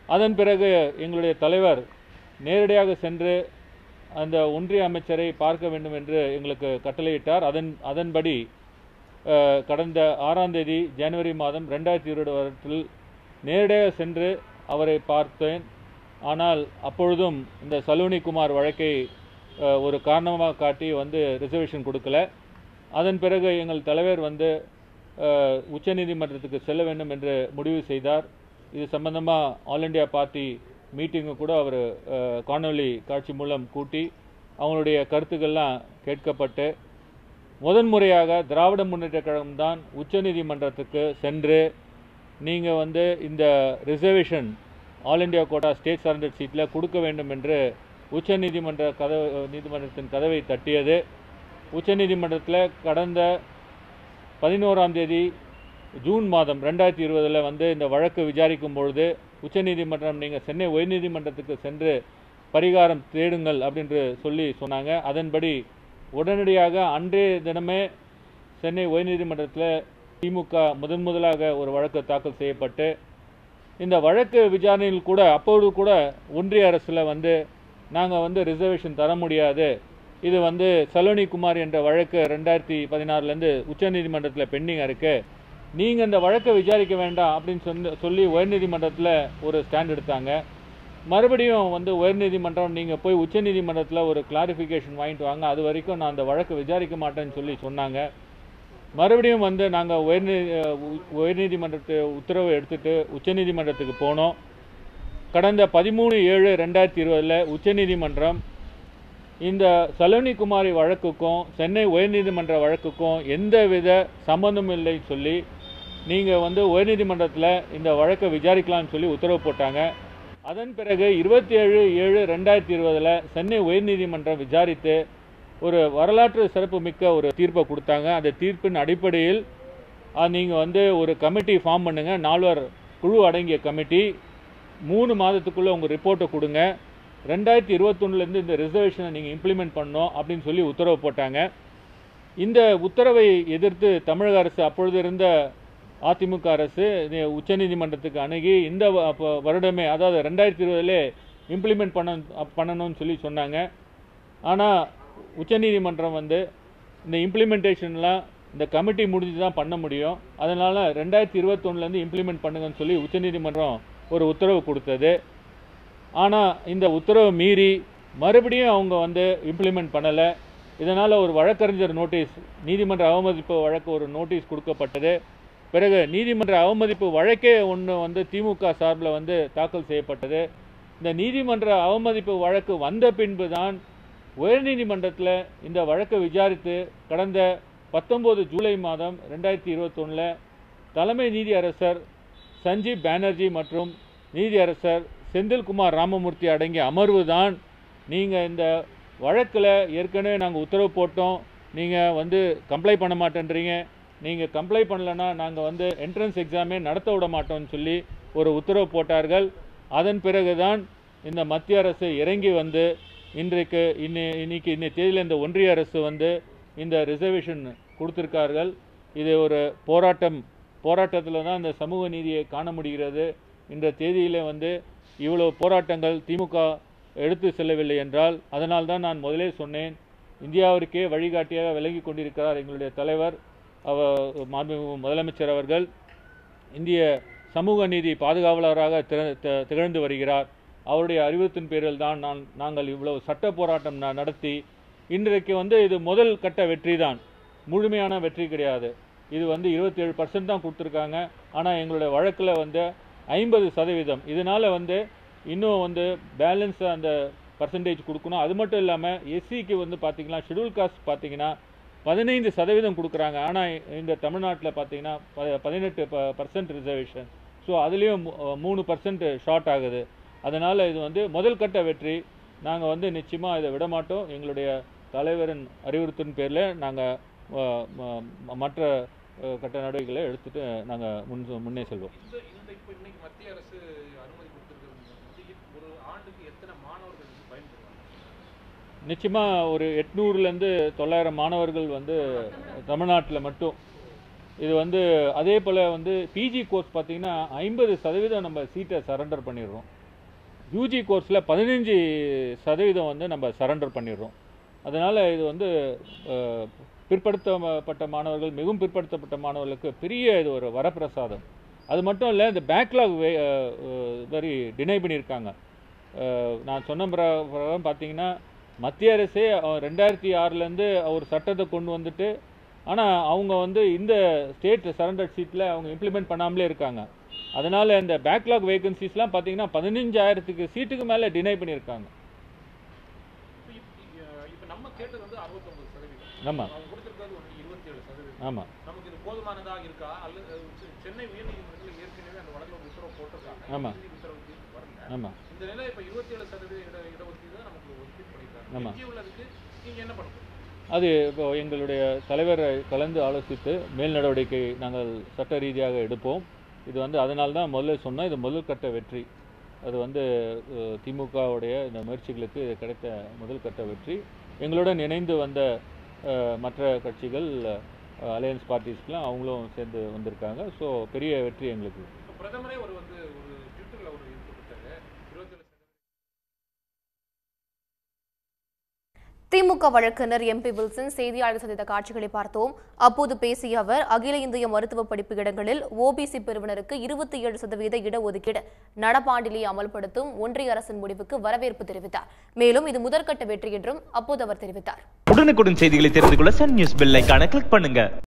அதன் பிறகு எங்களுடைய தலைவர் நேரடியாக சென்று அந்த ஒன்றிய அமைச்சரை பார்க்க வேண்டும் என்று எங்களுக்கு கட்டளையிட்டார் அதன் அதன்படி அஹ், கடந்த ஆறாம் தேதி ஜனவரி மாதம் ரெண்டாயிரத்தி இருபது வருடத்தில் நேரடியாக சென்று அவரை பார்த்தேன் ஆனால் அப்பொழுதும் இந்த சலூனி குமார் வழக்கை அஹ், ஒரு காரணமாக காட்டி வந்து ரிசர்வேஷன் கொடுக்கல அதன் பிறகு எங்கள் தலைவர் வந்து அஹ், உச்சநீதிமன்றத்துக்கு செல்ல வேண்டும் என்று முடிவு செய்தார் இது சம்பந்தமாக ஆல் இண்டியா பார்ட்டி மீட்டிங்கு கூட அவர் காணொளி காட்சி மூலம் கூட்டி அவங்களுடைய கருத்துக்கள்லாம் கேட்கப்பட்டு முதன்முறையாக திராவிட முன்னேற்ற கழகம் தான் உச்சநீதிமன்றத்துக்கு சென்று நீங்கள் வந்து இந்த reservation all India quota state surrender சீட்டில் கொடுக்க வேண்டும் என்று உச்சநீதிமன்ற கதவு நீதிமன்றத்தின் கதவை தட்டியது உச்சநீதிமன்றத்தில் கடந்த பதினோராம் தேதி ஜூன் மாதம் ரெண்டாயிரத்தி இருபதில் வந்து இந்த வழக்கு விசாரிக்கும் பொழுது உச்சநீதிமன்றம் நீங்கள் சென்னை உயர்நீதிமன்றத்துக்கு சென்று பரிகாரம் தேடுங்கள் அப்படின்று சொல்லி சொன்னாங்க அதன்படி உடனடியாக அன்றைய தினமே சென்னை உயர்நீதிமன்றத்தில் திமுக முதன் முதலாக ஒரு வழக்கு தாக்கல் செய்யப்பட்டு இந்த வழக்கு விசாரணையில் கூட அப்போது கூட ஒன்றிய அரசில் வந்து நாங்கள் வந்து ரிசர்வேஷன் தர முடியாது இது வந்து சலோனி குமார் என்ற வழக்கு ரெண்டாயிரத்தி பதினாறுலேருந்து உச்சநீதிமன்றத்தில் பெண்டிங் இருக்கு நீங்கள் இந்த வழக்கை விசாரிக்க வேண்டாம் அப்படின்னு சொல்லி சொல்லி உயர்நீதிமன்றத்தில் ஒரு ஸ்டாண்ட் எடுத்தாங்க மறுபடியும் வந்து உயர்நீதிமன்றம் நீங்கள் போய் உச்சநீதிமன்றத்தில் ஒரு கிளாரிஃபிகேஷன் வாங்கிட்டு வாங்க அது வரைக்கும் நான் அந்த வழக்கை விசாரிக்க மாட்டேன்னு சொல்லி சொன்னாங்க மறுபடியும் வந்து நாங்கள் உயர்நீ உ- உயர்நீதிமன்றத்து உத்தரவை எடுத்துட்டு உச்சநீதிமன்றத்துக்கு போனோம் கடந்த பதிமூணு ஏழு ரெண்டாயிரத்தி இருபதில் உச்சநீதிமன்றம் இந்த சலோனி குமாரி வழக்குக்கும் சென்னை உயர்நீதிமன்ற வழக்குக்கும் எந்தவித சம்பந்தமும் இல்லைன்னு சொல்லி நீங்கள் வந்து உயர்நீதிமன்றத்தில் இந்த வழக்கை விசாரிக்கலாம்னு சொல்லி உத்தரவு போட்டாங்க அதன் பிறகு இருபத்தி ஏழு ஏழு ரெண்டாயிரத்தி இருபதில் சென்னை உயர்நீதிமன்றம் விசாரித்து ஒரு வரலாற்று சிறப்பு மிக்க ஒரு தீர்ப்பை கொடுத்தாங்க அந்த தீர்ப்பின் அடிப்படையில் நீங்கள் வந்து ஒரு கமிட்டி ஃபார்ம் பண்ணுங்க நால்வர் குழு அடங்கிய கமிட்டி மூணு மாதத்துக்குள்ளே உங்கள் ரிப்போர்ட்டை கொடுங்க ரெண்டாயிரத்தி இருபத்தொன்னுலேருந்து இந்த ரிசர்வேஷனை நீங்கள் இம்ப்ளிமெண்ட் பண்ணணும் அப்படின்னு சொல்லி உத்தரவு போட்டாங்க இந்த உத்தரவை எதிர்த்து தமிழக அரசு அப்பொழுது இருந்த அதிமுக அரசு இது உச்சநீதிமன்றத்துக்கு அணுகி இந்த வ- அப்ப வருடமே அதாவது ரெண்டாயிரத்தி இருபதுலே இம்ப்ளிமெண்ட் பண்ண பண்ணணும்னு சொல்லி சொன்னாங்க ஆனால் உச்சநீதிமன்றம் வந்து இந்த இம்ப்ளிமெண்டேஷன்லாம் இந்த கமிட்டி முடிஞ்சு தான் பண்ண முடியும் அதனால் ரெண்டாயிரத்தி இருபத்தொன்னுலேருந்து இம்ப்ளிமெண்ட் பண்ணுங்கன்னு சொல்லி உச்சநீதிமன்றம் ஒரு உத்தரவு கொடுத்தது ஆனால் இந்த உத்தரவை மீறி மறுபடியும் அவங்க வந்து இம்ப்ளிமெண்ட் பண்ணலை இதனால் ஒரு வழக்கறிஞர் நோட்டீஸ் நீதிமன்ற அவமதிப்பு வழக்கு ஒரு நோட்டீஸ் கொடுக்கப்பட்டது பிறகு நீதிமன்ற அவமதிப்பு வழக்கே ஒன்று வந்து திமுக சார்பில் வந்து தாக்கல் செய்யப்பட்டது இந்த நீதிமன்ற அவமதிப்பு வழக்கு வந்த பின்பு தான் உயர்நீதிமன்றத்தில் இந்த வழக்கை விசாரித்து கடந்த பத்தொம்போது ஜூலை மாதம் ரெண்டாயிரத்தி இருபத்தொன்னில் தலைமை நீதி அரசர் சஞ்சீப் பானர்ஜி மற்றும் நீதியரசர் செந்தில்குமார் ராமமூர்த்தி அடங்கிய அமர்வு தான் நீங்கள் இந்த வழக்கில் ஏற்கனவே நாங்கள் உத்தரவு போட்டோம் நீங்கள் வந்து கம்ப்ளை பண்ண மாட்டேன்றீங்க நீங்கள் கம்ப்ளை பண்ணலன்னா நாங்கள் வந்து என்ட்ரன்ஸ் எக்ஸாமே நடத்த விட மாட்டோம்னு சொல்லி ஒரு உத்தரவு போட்டார்கள் அதன் பிறகுதான் இந்த மத்திய அரசு இறங்கி வந்து இன்றைக்கு இன்னி இன்னைக்கு இன்னைய தேதியில் இந்த ஒன்றிய அரசு வந்து இந்த ரிசர்வேஷன் கொடுத்துருக்கார்கள் இது ஒரு போராட்டம் போராட்டத்தில் தான் இந்த சமூக நீதியை காண முடிகிறது இந்த தேதியில் வந்து இவ்வளோ போராட்டங்கள் திமுக எடுத்து செல்லவில்லை என்றால் அதனால் தான் நான் முதலே சொன்னேன் இந்தியாவிற்கே வழிகாட்டியாக விளங்கி கொண்டிருக்கிறார் எங்களுடைய தலைவர் அவர் மாண்புமிகு முதலமைச்சர் அவர்கள் இந்திய சமூக நீதி பாதுகாவலராக திற- தி- திகழ்ந்து வருகிறார் அவருடைய அறிவுறுத்தின் பேரில் தான் நான் நாங்கள் இவ்வளவு சட்ட போராட்டம் ந- நடத்தி இன்றைக்கு வந்து இது முதல் கட்ட வெற்றி தான் முழுமையான வெற்றி கிடையாது இது வந்து இருபத்தேழு பர்சன்ட் தான் கொடுத்துருக்காங்க ஆனால் எங்களுடைய வழக்கில் வந்து ஐம்பது சதவீதம் இதனால் வந்து இன்னும் வந்து பேலன்ஸ் அந்த பர்சன்டேஜ் கொடுக்கணும் அது மட்டும் இல்லாமல் எஸ்சிக்கு வந்து பார்த்தீங்கன்னா ஷெடியூல் காஸ்ட் பார்த்தீங்கன்னா பதினைந்து சதவீதம் கொடுக்குறாங்க ஆனால் இந்த தமிழ்நாட்டில் பார்த்தீங்கன்னா ப பதினெட்டு ப பர்சன்ட் ரிசர்வேஷன் ஸோ அதுலேயும் மூணு பர்சன்ட் ஷார்ட் ஆகுது அதனால் இது வந்து முதல் கட்ட வெற்றி நாங்கள் வந்து நிச்சயமாக இதை விட மாட்டோம் எங்களுடைய தலைவரின் அறிவுறுத்தின் பேரில் நாங்கள் மற்ற அஹ், கட்ட நடவடிக்கைகளை எடுத்துட்டு நாங்கள் முன் முன்னே செல்வோம் இந்த இந்த இப்போ இன்னைக்கு மத்திய அரசு அனுமதி கொடுத்துருக்கிறது வந்து இப்- ஒரு ஆண்டுக்கு எத்தனை மாணவர்கள் இதுக்கு பயன்படுறாங்க நிச்சயமாக ஒரு எட்நூறுலேருந்து தொள்ளாயிரம் மாணவர்கள் வந்து தமிழ்நாட்டில் மட்டும் இது வந்து அதே போல் வந்து பிஜி கோர்ஸ் பார்த்தீங்கன்னா ஐம்பது சதவீதம் நம்ம சீட்டை சரண்டர் பண்ணிடுறோம் யூஜி கோர்ஸில் பதினஞ்சு சதவீதம் வந்து நம்ம சரண்டர் பண்ணிடுறோம் அதனால் இது வந்து அஹ், பிற்படுத்தப்பட்ட மாணவர்கள் மிகவும் பிற்படுத்தப்பட்ட மாணவர்களுக்கு பெரிய இது ஒரு வரப்பிரசாதம் அது மட்டும் இல்லை இந்த பேக்லாக் வெரி டினை பண்ணியிருக்காங்க அஹ், நான் சொன்ன பிர- பிரகாரம் பார்த்தீங்கன்னா மத்திய அரசே அஹ், ரெண்டாயிரத்தி ஆறுலேருந்து ஒரு சட்டத்தை கொண்டு வந்துட்டு ஆனால் அவங்க வந்து இந்த ஸ்டேட் சரண்டர் சீட்டில் அவங்க இம்ப்ளிமெண்ட் பண்ணாமலே இருக்காங்க அதனால் இந்த பேக்லாக் வேகன்சிஸ்லாம் பார்த்தீங்கன்னா பதினஞ்சாயிரத்துக்கு சீட்டுக்கு மேலே டினை பண்ணியிருக்காங்க இப்ப இப்ப- இ- இப்ப நம்ம கேட்டது வந்து அறுபத்தொன்பது சதவீதம் ஆமாம் அவங்க கொடுத்திருக்கிறது வந்து இருபத்தேழு சதவீதம் ஆமாம் நமக்கு இது போதுமானதா இருக்கா அல்லது செ- சென்னை உயர்நீதிமன்றத்தில் ஏற்கனவே அந்த வழக்கில் ஒரு உத்தரவு போட்டிருக்காங்க ஆமா. இறுதி உத்தரவு தீர்ப்பு வரல ஆமாம் இந்த நிலை இப்ப இருபத்தேழு சதவீத இட இடஒதுக்கீடு தான் நமக்கு ஒதுக்கீடு பண்ணிருக்காங்க ஆமா. எஞ்சி உள்ளதுக்கு நீங்க என்ன பண்ண போறீங்க அது இப்போ எங்களுடைய தலைவரை கலந்து ஆலோசித்து மேல் நடவடிக்கை நாங்கள் சட்ட ரீதியாக எடுப்போம் இது வந்து அதனால தான் முதல்ல சொன்னோம் இது முதல் கட்ட வெற்றி அது வந்து அஹ், திமுகவுடைய இந்த முயற்சிகளுக்கு இது கிடைத்த முதல் கட்ட வெற்றி எங்களுடன் இணைந்து வந்த அஹ், மற்ற கட்சிகள் அலையன்ஸ் பார்ட்டிஸ்க்கெலாம் அவங்களும் சேர்ந்து வந்திருக்காங்க ஸோ பெரிய வெற்றி எங்களுக்கு இப்ப பிரதமரே ஒரு வந்து ஒரு ட்விட்டர்ல ஒரு இது கொடுத்தாரு இருபத்தேழு சதவீதம் திமுக வழக்கறிஞர் எம்பி வில்சன் செய்தியாளர் சந்தித்த காட்சிகளை பார்த்தோம் அப்போது பேசிய அவர் அகில இந்திய மருத்துவ படிப்பு இடங்களில் ஓபிசி பிரிவினருக்கு இருபத்தி ஏழு சதவீத இடஒதுக்கீடு நடப்பாண்டிலேயே அமல்படுத்தும் ஒன்றிய அரசின் முடிவுக்கு வரவேற்பு தெரிவித்தார் மேலும் இது முதற்கட்ட வெற்றி என்றும் அப்போது அவர் தெரிவித்தார் உடனுக்குடன் செய்திகளை தெரிந்து கொள்ள சன் நியூஸ் பெல் ஐகானை கிளிக் பண்ணுங்க